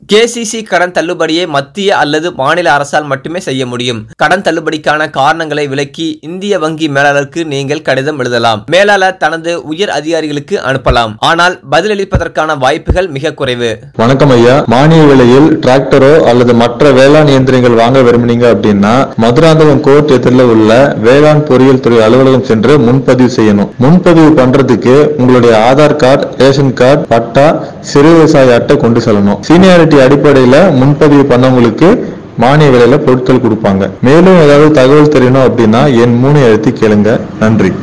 KCC கடன் தள்ளுபடியை மத்திய அல்லது மாநில அரசால் மட்டுமே செய்ய முடியும் கடன் தள்ளுபடிக்கான காரணங்களை விளக்கி இந்திய வங்கி மேலாளருக்கு நீங்கள் கடிதம் எழுதலாம் மேலாளர் தனது உயர் அதிகாரிகளுக்கு அனுப்பலாம் ஆனால் பதிலளிப்பதற்கான வாய்ப்புகள் மிக குறைவு வணக்கம் ஐயா மானிய விலையில் டிராக்டரோ அல்லது மற்ற வேளாண் இயந்திரங்கள் வாங்க விரும்புனீங்க அப்படின்னா மதுராந்தகம் கோர்ட் எதிரில் உள்ள வேளாண் பொறியியல் துறை அலுவலகம் சென்று முன்பதிவு செய்யணும் முன்பதிவு பண்றதுக்கு உங்களுடைய ஆதார் கார்டு ரேஷன் கார்டு பட்டா சிறு விவசாய அட்டை கொண்டு செல்லணும் சீனியாரிட்டி அடிப்படையில முன்பதிவு பண்ணவங்களுக்கு மானிய விலையில பொருட்கள் கொடுப்பாங்க மேலும் ஏதாவது தகவல் தெரியணும் அப்படின்னா என் மூணு எழுத்தி கேளுங்க நன்றி